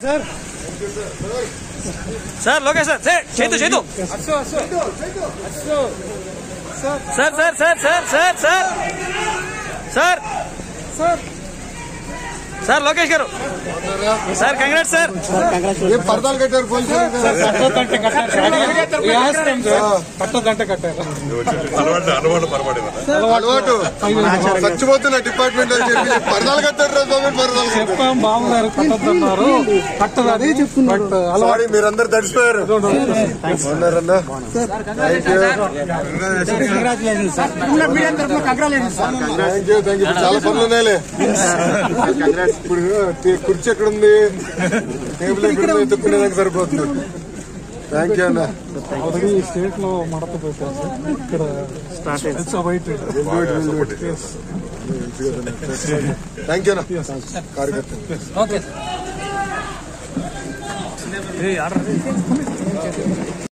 Sir Lokesh sir sir చేతు చేతు sir sir sir sir sir sir sir sir Lokesh garu sir congrats sir ఏం పరదాలు కట్టారు పోలీసులు అలవాటు అలవాటు పొరపాటు అలవాటు చచ్చిపోతున్న డిపార్ట్మెంట్ అని చెప్పి పరదాలు కట్టారు రా స్వామి పరదాలు కట్టారు. బాబు గారు కట్టద్దన్నారు కట్టదని బట్ సారీ మీరందరూ తడిసిపోయారు ఉన్నారన్నా thank you thank you thank you చాలా పనులు ఉన్నాయిలే ఇప్పుడు టే- కుర్చీ ఎక్కడ ఉంది టేబుల్ ఎక్కడ ఉంది ఎత్తుక్కునేదానికి సరిపోతుంది థ్యాంక్ యూ అన్న ఆల్రెడీ స్టేట్ లో మడత పెట్టారు సార్. ఇక్కడ ఇట్స్ అవైటెడ్ థ్యాంక్ యూ అన్న కార్యకర్త ఓకే